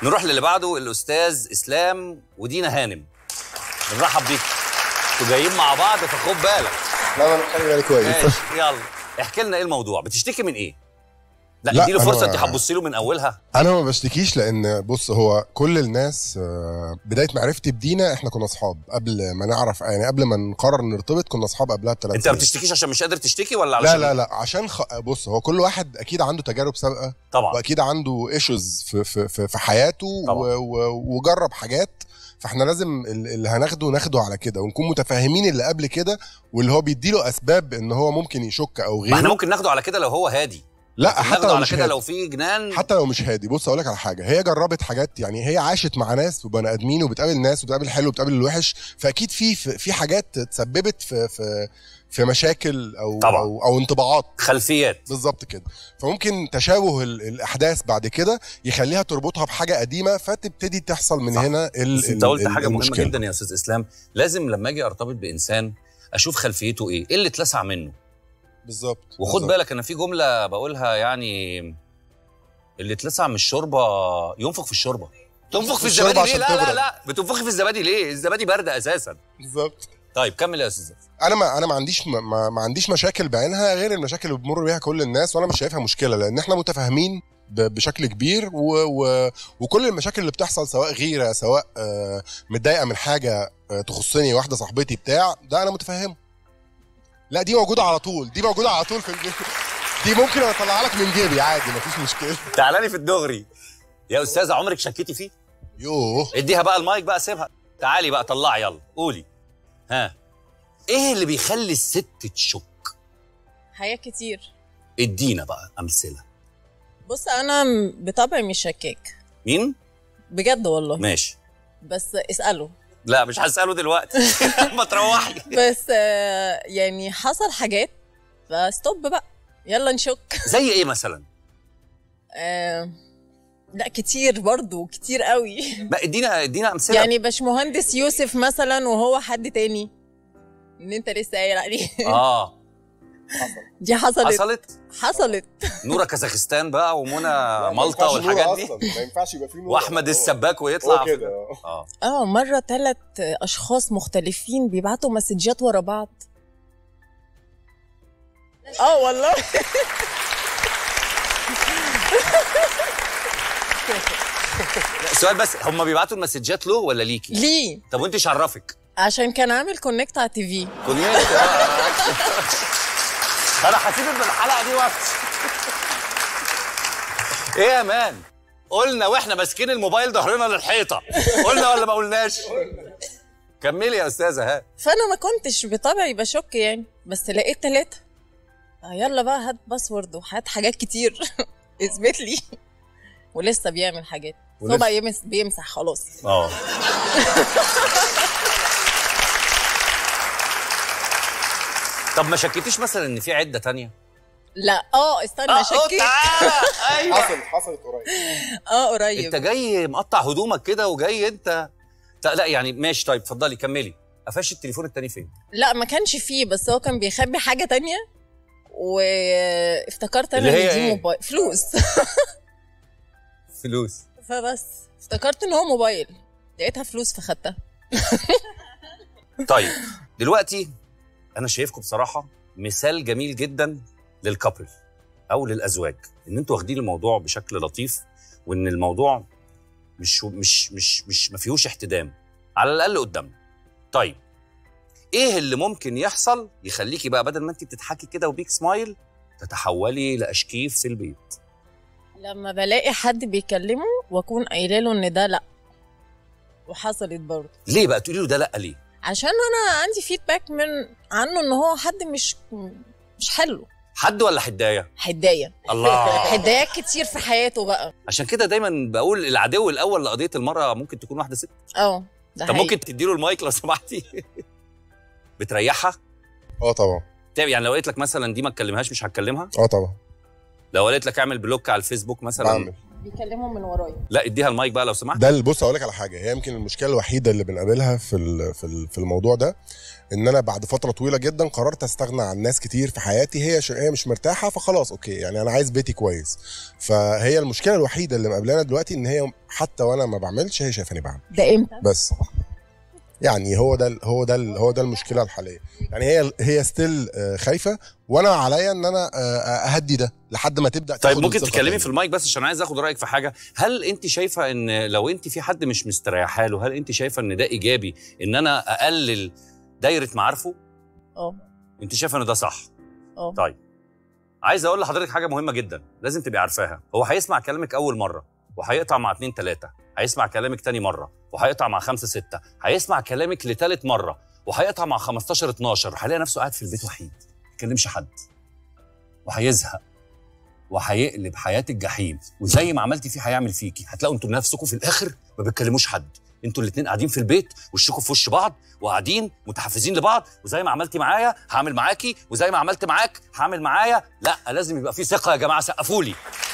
نروح للي بعده الاستاذ اسلام ودينا هانم بنرحب بيكم انتوا جايين مع بعض فخد بالك لا انا خلي بالي كويس ماشي يلا احكي لنا ايه الموضوع بتشتكي من ايه لا, لا، اديله أنا- فرصه انت هتبصي له من اولها انا ما بشتكيش لان بص هو كل الناس آه، بدايه معرفتي بدينا احنا كنا اصحاب قبل ما نعرف يعني قبل ما نقرر نرتبط كنا اصحاب قبلها بثلاث انت ما بتشتكيش عشان مش قادر تشتكي ولا علشان لا لا لا عشان خ... بص هو كل واحد اكيد عنده تجارب سابقه طبعا واكيد عنده ايشوز في في في, في حياته طبعا. و... و... وجرب حاجات فاحنا لازم ال- اللي هناخده ناخده على كده ونكون متفاهمين اللي قبل كده واللي هو بيديله اسباب ان هو ممكن يشك او ما احنا غيره ممكن ناخده على كده لو هو هادي لا حتى ناخده لو على مش كده هادي. لو في جنان حتى لو مش هادي بص اقول لك على حاجه هي جربت حاجات يعني هي عاشت مع ناس وبني ادمين وبتقابل ناس وبتقابل الحلو وبتقابل الوحش فاكيد في في في حاجات تسببت في في في مشاكل او طبعا. او, أو انطباعات خلفيات بالظبط كده فممكن تشابه ال- الاحداث بعد كده يخليها تربطها بحاجه قديمه فتبتدي تحصل من صح. هنا ال بس انت ال- قلت ال- حاجه مهمه المشكلة. جدا يا استاذ اسلام لازم لما اجي ارتبط بانسان اشوف خلفيته ايه ايه اللي اتلسع منه بالظبط وخد بالظبط. بالك انا في جمله بقولها يعني اللي اتلسع من الشوربه ينفخ في الشوربه تنفخ في الشوربة الزبادي ليه عشان لا لا تبرد. لا بتنفخي في الزبادي ليه الزبادي بارده اساسا بالظبط طيب كمل يا استاذ انا ما انا ما عنديش ما, ما, ما عنديش مشاكل بعينها غير المشاكل اللي بتمر بيها كل الناس وانا مش شايفها مشكله لان احنا متفاهمين ب- بشكل كبير و و وكل المشاكل اللي بتحصل سواء غيره سواء آه، متضايقه من حاجه آه، تخصني واحده صاحبتي بتاع ده انا متفهمه لا دي موجوده على طول دي موجوده على طول في البيت دي ممكن اطلعها لك من جيبي عادي مفيش مشكله تعالى في الدغري يا استاذه عمرك شكيتي فيه يوه اديها بقى المايك بقى سيبها تعالي بقى طلعي يلا قولي ها ايه اللي بيخلي الست تشك حاجات كتير ادينا بقى امثله بص انا م- بطبعي مش شكاك مين بجد والله ماشي بس اساله لا مش هساله دلوقتي ما تروحي بس آه، يعني حصل حاجات فستوب بقى يلا نشك زي ايه مثلا آه، لا كتير برضو كتير قوي ما ادينا ادينا امثله يعني باشمهندس يوسف مثلا وهو حد تاني ان انت لسه قايل عليه اه دي حصلت حصلت حصلت نورا كازاخستان بقى ومنى مالطا والحاجات دي ما ينفعش يبقى في نور واحمد السباك ويطلع في- كده اه اه مره ثلاث اشخاص مختلفين بيبعتوا مسجات ورا بعض اه والله سؤال بس هم بيبعتوا المسجات له ولا ليكي ليه طب وانت ايش عرفك عشان كان عامل كونكت على تي في كونيت انا هسيب من الحلقه دي وقت ايه يا مان قلنا واحنا ماسكين الموبايل ظهرنا للحيطه قلنا ولا ما قلناش كملي يا استاذه ها فانا ما كنتش بطبعي بشك يعني بس لقيت ثلاثة آه يلا بقى هات باسورد وهات حاجات كتير اثبت لي ولسه بيعمل حاجات هو ولسه. بقى يمس بيمسح خلاص اه طب ما شكيتيش مثلا ان في عده تانية لا اه استنى اه شكيت تعالى ايوه حصلت حصلت قريب اه قريب انت جاي مقطع هدومك كده وجاي انت لا لا يعني ماشي طيب اتفضلي كملي قفش التليفون التاني فين لا ما كانش فيه بس هو كان بيخبي حاجة تانية وافتكرت انا اللي هي ان دي ايه؟ موبايل فلوس فلوس فبس افتكرت ان هو موبايل لقيتها فلوس فخدتها طيب دلوقتي انا شايفكم بصراحه مثال جميل جدا للكابل او للازواج ان انتوا واخدين الموضوع بشكل لطيف وان الموضوع مش مش مش مش ما فيهوش احتدام على الاقل قدامنا طيب ايه اللي ممكن يحصل يخليكي بقى بدل ما انت بتضحكي كده وبيك سمايل تتحولي لاشكيف في البيت لما بلاقي حد بيكلمه واكون قايله له ان ده لا وحصلت برضه ليه بقى تقولي له ده لا ليه عشان انا عندي فيدباك من عنه ان هو حد مش مش حلو حد ولا حدايه حدايه الله حدايات كتير في حياته بقى عشان كده دايما بقول العدو الاول لقضيه المراه ممكن تكون واحده ست اه ده طب حقيقي. ممكن تديله المايك لو سمحتي بتريحها اه طبعا طيب يعني لو قلت لك مثلا دي ما تكلمهاش مش هتكلمها اه طبعا لو قالت لك اعمل بلوك على الفيسبوك مثلا بعمل بيكلموا من ورايا لا اديها المايك بقى لو سمحت ده اللي- بص اقول لك على حاجه هي يمكن المشكله الوحيده اللي بنقابلها في ال- في ال- في الموضوع ده ان انا بعد فتره طويله جدا قررت استغنى عن ناس كتير في حياتي هي ش... هي مش مرتاحه فخلاص اوكي يعني انا عايز بيتي كويس فهي المشكله الوحيده اللي مقابلانا دلوقتي ان هي حتى وانا ما بعملش هي شايفاني بعمل ده امتى؟ بس يعني هو ده هو ده هو ده المشكله الحاليه يعني هي هي ستيل خايفه وانا عليا ان انا آه، اهدي ده لحد ما تبدا طيب تاخد ممكن الثقة تتكلمي تاني. في المايك بس عشان عايز اخد رايك في حاجه هل انت شايفه ان لو انت في حد مش مستريحه له هل انت شايفه ان ده ايجابي ان انا اقلل دايره معارفه اه انت شايفه ان ده صح اه طيب عايز اقول لحضرتك حاجه مهمه جدا لازم تبقي عارفاها هو هيسمع كلامك اول مره وهيقطع مع اتنين تلاته هيسمع كلامك تاني مره وهيقطع مع خمسه سته هيسمع كلامك لتالت مره وهيقطع مع 15 12 هيلاقي نفسه قاعد في البيت وحيد ما يكلمش حد وهيزهق وهيقلب حياه الجحيم وزي ما عملتي فيه هيعمل فيكي هتلاقوا انتوا نفسكم في الاخر ما بتكلموش حد انتوا الاتنين قاعدين في البيت وشكوا في وش بعض وقاعدين متحفزين لبعض وزي ما عملتي معايا هعمل معاكي وزي ما عملت معاك هعمل معايا لا لازم يبقى في ثقه يا جماعه سقفوا لي